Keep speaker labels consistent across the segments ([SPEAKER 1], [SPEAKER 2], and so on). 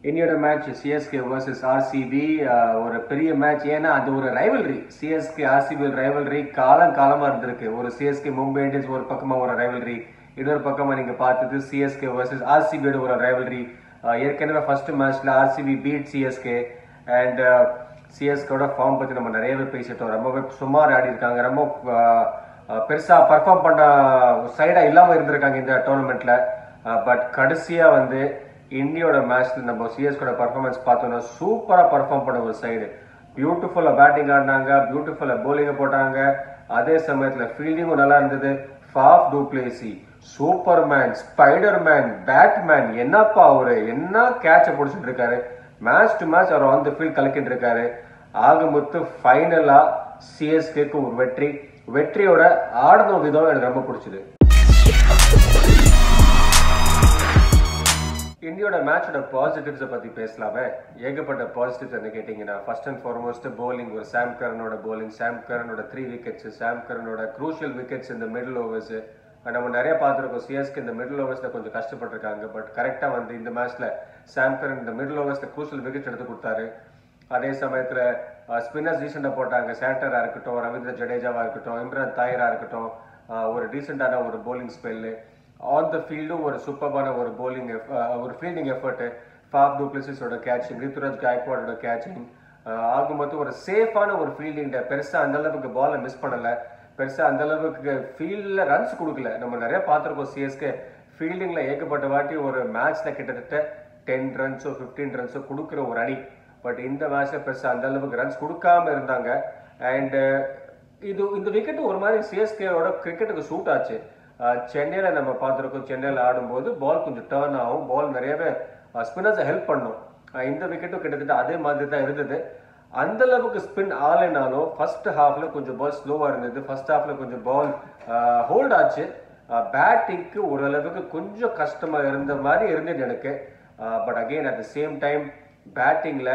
[SPEAKER 1] இன்னையோட match CSK versus RCB ஒரு பெரிய மேட்ச் ஏன்னா அது ஒரு ரைவல்ரி சிஎஸ்கே ஆர்சிபி ரைவல்ரி காலம் காலமா இருந்திருக்கு ஒரு சிஎஸ்கே மும்பை இந்தியன்ஸ் ஒரு பக்கமா ஒரு ரைவல்ரி இன்னொரு பக்கமா நீங்க பார்த்தது சிஎஸ்கே வர்சஸ் ஆர்சிபியோட ஒரு ரைவல்ரி ஏற்கனவே ஃபர்ஸ்ட் மேட்ச்ல ஆர்சிபி பீட் சிஎஸ்கே அண்ட் சிஎஸ்கேட ஃபார்ம் பத்தி நம்ம நிறையவே பேசிட்டோம் ரொம்பவே சுமார் ஆடி இருக்காங்க ரொம்ப அஹ், அஹ், பெருசா பர்ஃபார்ம் பண்ண சைடா இல்லாம இருந்திருக்காங்க இந்த டோர்னமெண்ட்ல பட் கடைசியா வந்து இந்தியோட மேட்ச்ல நம்ம சிஎஸ்கோட பர்ஃபார்மன்ஸ் பார்த்தோம்னா சூப்பரா பர்ஃபார்ம் பண்ண ஒரு சைடு பியூட்டிஃபுல்லா பேட்டிங் ஆடினாங்க பியூட்டிஃபுல்லா bowling போட்டாங்க அதே சமயத்துல ஃபீல்டிங்கும் நல்லா இருந்தது Faf du Plessis Superman Spiderman Batman என்னப்பா அவரு என்ன கேட்ச பிடிச்சிட்டு இருக்காரு மேட்ச் டு மேட்ச் அவர் ஆன் த ஃபீல்ட் கலக்கிட்டு இருக்காரு ஆக மொத்தம் ஃபைனலா சிஎஸ்கேக்கு ஒரு வெற்றி வெற்றியோட ஆடணும் விதம் எனக்கு ரொம்ப பிடிச்சது இந்தியோட மேட்சோட பாசிட்டிவ்ஸை பத்தி பேசலாமே ஏகப்பட்ட பாசிட்டிவ்ஸ் என்ன கேட்டீங்கன்னா ஃபர்ஸ்ட் அண்ட் ஃபார்மோஸ்ட் bowling ஒரு சாம் கரனோட bowling சாம் கரனோட த்ரீ விக்கெட்ஸ் சாம் கரனோட க்ரூஷியல் விக்கெட்ஸ் இந்த மிடில் ஓவர்ஸ் நம்ம நிறைய பார்த்துருக்கோம் சிஎஸ்கே இந்த மிடில் ஓவர்ஸ்ல கொஞ்சம் கஷ்டப்பட்டிருக்காங்க பட் கரெக்டா வந்து இந்த மேட்ச்ல சாம் கரன் இந்த மிடில் ஓவர்ஸ்ல க்ரூஷியல் விக்கெட் எடுத்து கொடுத்தாரு அதே சமயத்துல ஸ்பின்னர்ஸ் ரீசெண்டாக போட்டாங்க சேட்டரா இருக்கட்டும் ரவீந்திர ஜடேஜாவா இருக்கட்டும் இம்ரான் தாயரா இருக்கட்டும் அஹ் ஒரு டீசெண்டான ஒரு bowling ஸ்பெல்லு ஆன் த ஃபீல்டும் ஒரு சூப்பரான ஒரு bowling எஃப்- அஹ் ஒரு ஃபீல்டிங் எஃபர்ட் ஃபாப் டூப்ளிசிஸோட கேட்சிங் ரித்துராஜ் காய்க்வாடோட கேட்சிங் ஆக மொத்தம் ஒரு சேஃபான ஒரு ஃபீல்டிங் பெருசா அந்த அளவுக்கு பாலை மிஸ் பண்ணல பெருசா அந்த அளவுக்கு ஃபீல்ட்ல ரன்ஸ் கொடுக்கல நம்ம நிறைய பார்த்திருக்கோம் சிஎஸ்கே ஃபீல்டிங்ல ஏகப்பட்ட வாட்டி ஒரு மேட்ச்ல கிட்டத்தட்ட டென் ரன்ஸோ ஃபிஃப்டீன் ரன்ஸோ கொடுக்குற ஒரு அணி பட் இந்த மேட்ச்ல பெருசா அந்த அளவுக்கு ரன்ஸ் கொடுக்காம இருந்தாங்க அண்ட் இது இந்த விக்கெட் ஒரு மாதிரி சிஎஸ்கேவோட கிரிக்கெட்டுக்கு சூட் ஆச்சு அஹ் சென்னையில நம்ம பார்த்துருக்கோம் சென்னையில ஆடும்போது பால் கொஞ்சம் டேர்ன் ஆகும் பால் நிறையவே ஸ்பின்னர்ஸை ஹெல்ப் பண்ணும் அஹ் இந்த விக்கெட்டும் கிட்டத்தட்ட அதே மாதிரி தான் இருந்தது அந்த அளவுக்கு ஸ்பின் ஆலைனாலும் ஃபர்ஸ்ட் ஹாஃப்ல கொஞ்சம் பால் ஸ்லோவா இருந்தது ஃபர்ஸ்ட் ஹாஃப்ல கொஞ்சம் பால் ஹோல்ட் ஆச்சு பேட்டிங்க்கு ஓரளவுக்கு கொஞ்சம் கஷ்டமா இருந்த மாதிரி இருந்தது எனக்கு but again at the same time பேட்டிங்ல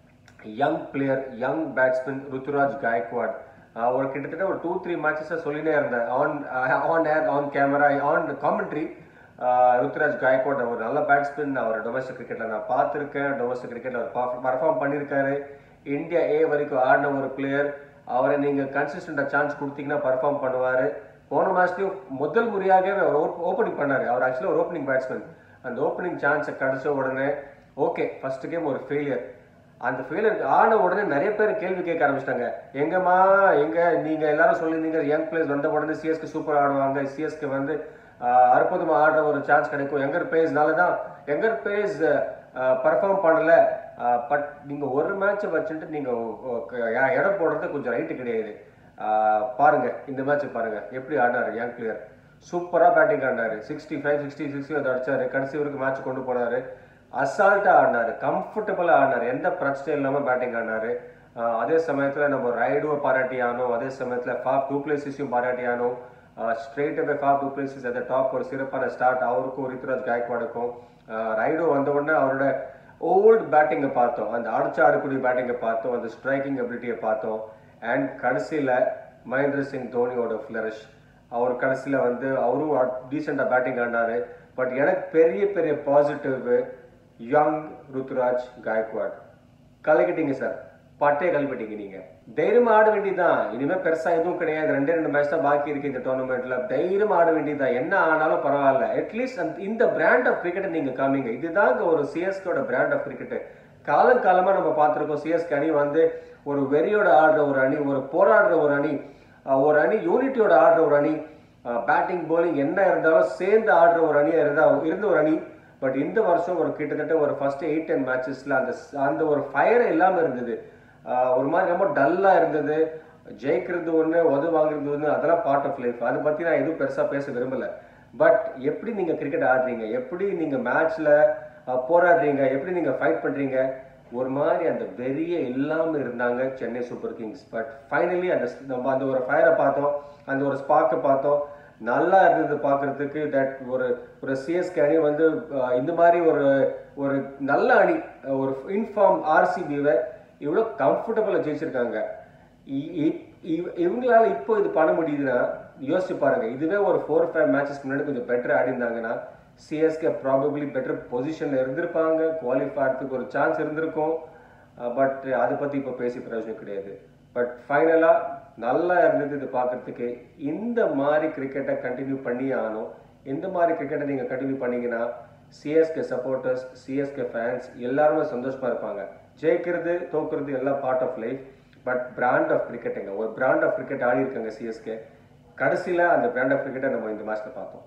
[SPEAKER 1] young player young batsman Ruturaj Gaikwad ஆஹ் ஒரு கிட்டத்தட்ட ஒரு டூ த்ரீ மேட்சஸ் சொல்லினே இருந்தேன் on on air on camera on commentary Ruturaj Gaikwad ஒரு நல்ல பேட்ஸ்மேன் அவர் டொமஸ்டிக் கிரிக்கெட்ல நான் பார்த்துருக்கேன் டொமஸ்டிக் கிரிக்கெட்ல அவர் பர்ஃபார்ம் பண்ணியிருக்காரு இந்தியா ஏ வரைக்கும் ஆடின ஒரு பிளேயர் அவரை நீங்க கன்சிஸ்டண்டா சான்ஸ் கொடுத்தீங்கன்னா பர்ஃபார்ம் பண்ணுவாரு போன மேட்ச்லயும் முதல் முறையாகவே அவர் ஓப்பனிங் பண்ணாரு அவர் ஆக்சுவலா ஒரு ஓப்பனிங் பேட்ஸ்மேன் அந்த ஓப்பனிங் சான்ஸ் கிடைச்ச உடனே ஓகே ஃபர்ஸ்ட் கேம் ஒரு ஃபெயிலியர் அந்த ஃபெயிலியர் ஆன உடனே நிறைய பேர் கேள்வி கேட்க ஆரம்பிச்சிட்டாங்க எங்கம்மா எங்க நீங்க எல்லாரும் சொல்லியிருந்தீங்க யங் பிளேயர்ஸ் வந்த உடனே சிஎஸ்கே சூப்பர் ஆடுவாங்க சிஎஸ்கே வந்து ஆஹ், அற்புதமா ஆடுற ஒரு சான்ஸ் கிடைக்கும் எங்கர் பேஸ்னால தான் எங்கர் பேஸ் பர்ஃபார்ம் பண்ணல பட் நீங்க ஒரு மேட்சை வச்சுட்டு நீங்க ஒ- ஒ- எ- இடம் போடுறது கொஞ்சம் ரைட்டு கிடையாது ஆஹ், பாருங்க இந்த மேட்ச் பாருங்க எப்படி ஆடினாரு யங் பிளேயர் சூப்பரா பேட்டிங் ஆடினாரு சிக்ஸ்டி ஃபைவ் சிக்ஸ்டி சிக்ஸ்டி வந்து அடிச்சாரு கடைசி வரைக்கும் மேட்ச் கொண்டு போனாரு அசால்ட்டா ஆடினாரு கம்ஃபர்டபுளா ஆடினாரு எந்த பிரச்சனையும் இல்லாம பேட்டிங் ஆடினாரு ஆஹ் அதே சமயத்துல நம்ம ரைடுவை பாராட்டியானோ அதே சமயத்துல ஃபாப் டூப்ளேசிஸையும் பாராட்டியானோ straight away Faf du Plessis at the top ஒரு சிறப்பான ஸ்டார்ட் அவருக்கும் ரித்துராஜ் காய்க்வாடுக்கும் ரைடு வந்த உடனே அவரோட ஓல்டு பேட்டிங்கை பார்த்தோம் அந்த அடிச்சு ஆடக்கூடிய பேட்டிங்கை பார்த்தோம் அந்த ஸ்ட்ரைக்கிங் அபிலிட்டியை பார்த்தோம் அண்ட் கடைசியில மகேந்திர சிங் தோனியோட ஃபிளரிஷ் அவர் கடைசியில வந்து அவரும் டீசெண்டா பேட்டிங் ஆடினாரு பட் எனக்கு பெரிய பெரிய பாசிட்டிவ் யங் ருத்துராஜ் காய்க்வாட் கலக்கிட்டீங்க சார் பட்டே கலப்பிட்டீங்க நீங்க தைரியமா ஆட வேண்டியதுதான் இனிமே பெருசா எதுவும் கிடையாது ரெண்டே ரெண்டு மேட்ச் தான் பாக்கி இருக்கு இந்த டோர்னமெண்ட்ல தைரியமா ஆட வேண்டியதுதான் என்ன ஆனாலும் பரவாயில்ல அட்லீஸ்ட் இந்த பிராண்ட் ஆஃப் கிரிக்கெட் நீங்க காமிங்க இதுதாங்க ஒரு சிஎஸ்கோட பிராண்ட் ஆஃப் கிரிக்கெட் காலம் காலமா நம்ம பார்த்திருக்கோம் சிஎஸ்கே அணி வந்து ஒரு வெறியோட ஆடுற ஒரு அணி ஒரு போராடுற ஒரு அணி அஹ் ஒரு அணி யூனிட்டியோட ஆடுற ஒரு அணி பேட்டிங் bowling என்ன இருந்தாலும் சேர்ந்து ஆடுற ஒரு அணியா இருந்தா இருந்த ஒரு அணி பட் இந்த வருஷம் ஒரு கிட்டத்தட்ட ஒரு ஃபர்ஸ்ட் எயிட் டென் மேட்சஸ்ல அந்த அந்த ஒரு ஃபயர் இல்லாம இருந்தது ஆஹ் ஒரு மாதிரி ரொம்ப டல்லா இருந்தது ஜெயிக்கிறது ஒண்ணு உதவு வாங்குறது ஒண்ணு அதெல்லாம் பார்ட் ஆஃப் லைஃப் அதை பத்தி நான் எதுவும் பெருசா பேச விரும்பல பட் எப்படி நீங்க கிரிக்கெட் ஆடுறீங்க எப்படி நீங்க மேட்ச்ல போராடுறீங்க எப்படி நீங்க ஃபைட் பண்றீங்க ஒரு மாதிரி அந்த வெறியே இல்லாம இருந்தாங்க Chennai Super Kings but finally அந்த நம்ம அந்த ஒரு ஃபயரை பார்த்தோம் அந்த ஒரு ஸ்பாக்கை பார்த்தோம் நல்லா இருந்தது பார்க்கிறதுக்கு தட் ஒரு ஒரு சிஎஸ்கே அணி வந்து அஹ், இந்த மாதிரி ஒரு ஒரு நல்ல அணி ஒரு இன்ஃபார்ம் ஆர்சிபிவை இவ்வளோ கம்ஃபர்டபுளாக ஜெயிச்சிருக்காங்க இ- இ- இவ- இவங்களால இப்போ இது பண்ண முடியுதுன்னா யோசிச்சு பாருங்க இதுவே ஒரு ஃபோர் ஃபைவ் மேட்சஸ் முன்னாடி கொஞ்சம் பெட்டர் ஆடி இருந்தாங்கன்னா சிஎஸ்கே ப்ராபப்ளி பெட்டர் பொசிஷனில் இருந்திருப்பாங்க குவாலிஃபை ஆகிறதுக்கு ஒரு சான்ஸ் இருந்திருக்கும் பட் அதை பற்றி இப்போ பேசி பிரயோஜனம் கிடையாது பட் ஃபைனலாக நல்லா இருந்தது இது பார்க்கறதுக்கு இந்த மாதிரி கிரிக்கெட்டை கண்டினியூ பண்ணி ஆகணும் இந்த மாதிரி கிரிக்கெட்டை நீங்கள் கண்டினியூ பண்ணீங்கன்னா சிஎஸ்கே சப்போர்ட்டர்ஸ் சிஎஸ்கே ஃபேன்ஸ் எல்லாருமே சந்தோஷமா இருப்பாங்க ஜெயிக்கிறது தோக்குறது எல்லாம் part of life but brand of கிரிக்கெட்டுங்க ஒரு பிராண்ட் ஆஃப் கிரிக்கெட் ஆடி இருக்காங்க சிஎஸ்கே கடைசியில் அந்த பிராண்ட் ஆஃப் கிரிக்கெட்டை நம்ம இந்த மேட்ச்சில் பார்த்தோம்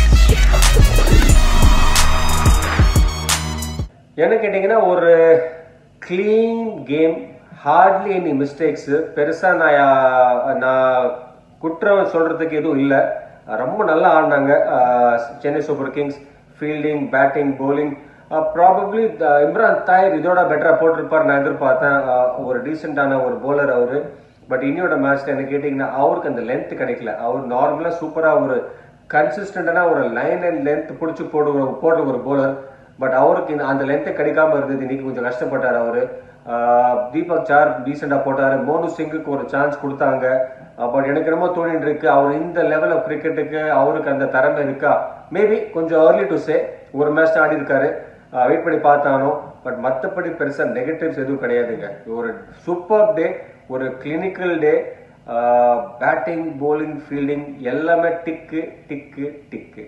[SPEAKER 1] என்ன கேட்டிங்கன்னா ஒரு clean game hardly any mistakes பெருசாக நான் யா- நான் குற்றம் சொல்கிறதுக்கு எதுவும் இல்லை ரொம்ப நல்லா ஆடினாங்க அஹ், Chennai Super Kings fielding batting bowling probably Imran Tahir இதோட பெட்டராக போட்டிருப்பார் நான் எதிர்பார்த்தேன் அஹ், ஒரு டீசெண்டான ஒரு bowler அவர் பட் இன்னியோட மேட்ச்ல என்ன கேட்டிங்கன்னா அவருக்கு அந்த லென்த் கிடைக்கல அவர் நார்மலாக சூப்பராக ஒரு கன்சிஸ்டண்டான ஒரு லைன் அண்ட் லென்த் பிடிச்சி போடுற போடுற ஒரு bowler பட் அவருக்கு இந்த- அந்த லென்த்து கிடைக்காம இருந்தது இன்னைக்கு கொஞ்சம் கஷ்டப்பட்டார் அவரு ஆஹ் தீபக் சார் டீசெண்டா போட்டாரு மோனு சிங்குக்கு ஒரு சான்ஸ் கொடுத்தாங்க பட் எனக்கு என்னமோ தோணிட்டு இருக்கு அவர் இந்த லெவல் ஆஃப் கிரிக்கெட்டுக்கு அவருக்கு அந்த திறமை இருக்கா மேபி கொஞ்சம் ஏர்லி டு சே ஒரு மேட்ச் ஆடி இருக்காரு வெயிட் பண்ணி பார்த்தானோ பட் மற்றபடி பெருசா நெகட்டிவ்ஸ் எதுவும் கிடையாதுங்க ஒரு சூப்பர் டே ஒரு clinical day batting bowling fielding எல்லாமே tick tick tick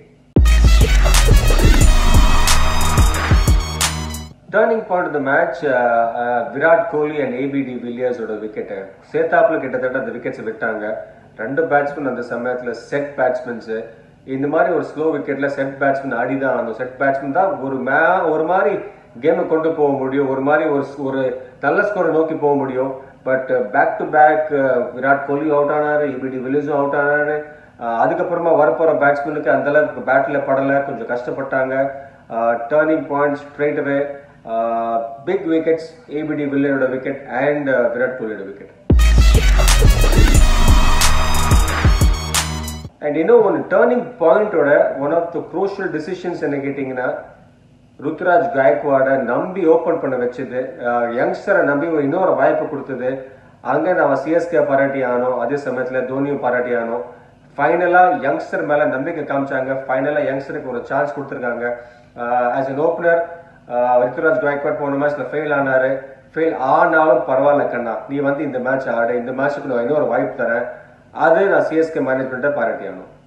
[SPEAKER 1] turning point இந்த match Virat Kohli and ABD வில்லியர்ஸோட விக்கெட்டு சேத்தாப்புல கிட்டத்தட்ட அந்த விக்கெட்ஸ் விட்டாங்க ரெண்டு பேட்ஸ்மேன் அந்த சமயத்துல செட் பேட்ஸ்மேன்ஸ் இந்த மாதிரி ஒரு ஸ்லோ விக்கெட்ல செட் பேட்ஸ்மேன் ஆடி தான் அந்த செட் பேட்ஸ்மேன் தான் ஒரு மே ஒரு மாதிரி கேமை கொண்டு போக முடியும் ஒரு மாதிரி ஒரு ஒரு நல்ல ஸ்கோரை நோக்கி போக முடியும் but back to back Virat Kohli out ஆனாரு ஏபிடி வில்லியர்ஸும் அவுட் ஆனாரு அஹ் அதுக்கப்புறமா வரப்போற பேட்ஸ்மேனுக்கு அந்த அளவுக்கு பேட்ல படல கொஞ்சம் கஷ்டப்பட்டாங்க turning point straight away big wickets ABD வில்லியனோட விக்கெட் அண்ட் விராட் கோலியோட விக்கெட் அண்ட் இன்னும் ஒன்று டேர்னிங் பாயிண்டோட one of the crucial decisions என்ன கேட்டிங்கன்னா ருத்ராஜ் காயக்வாடை நம்பி ஓப்பன் பண்ண வச்சது யங்ஸ்டரை நம்பி ஒரு இன்னொரு வாய்ப்பு கொடுத்தது அங்கே நம்ம சிஎஸ்கே பாராட்டி ஆனோம் அதே சமயத்தில் தோனியும் பாராட்டி ஆனோம் ஃபைனலாக யங்ஸ்டர் மேலே நம்பிக்கை காமிச்சாங்க ஃபைனலாக யங்ஸ்டருக்கு ஒரு சான்ஸ் கொடுத்துருக்காங்க as an opener Ruturaj Gaikwad போன மேட்ச்சில் ஃபெயில் ஆனாரு ஃபெயில் ஆனாலும் பரவாயில்ல கண்ணா நீ வந்து இந்த மேட்ச் ஆடு இந்த மேட்ச்சுக்கு நான் இன்னொரு வாய்ப்பு தரேன் அது நான் சிஎஸ்கே மேனேஜ்மெண்ட்டை பாராட்டி ஆகணும்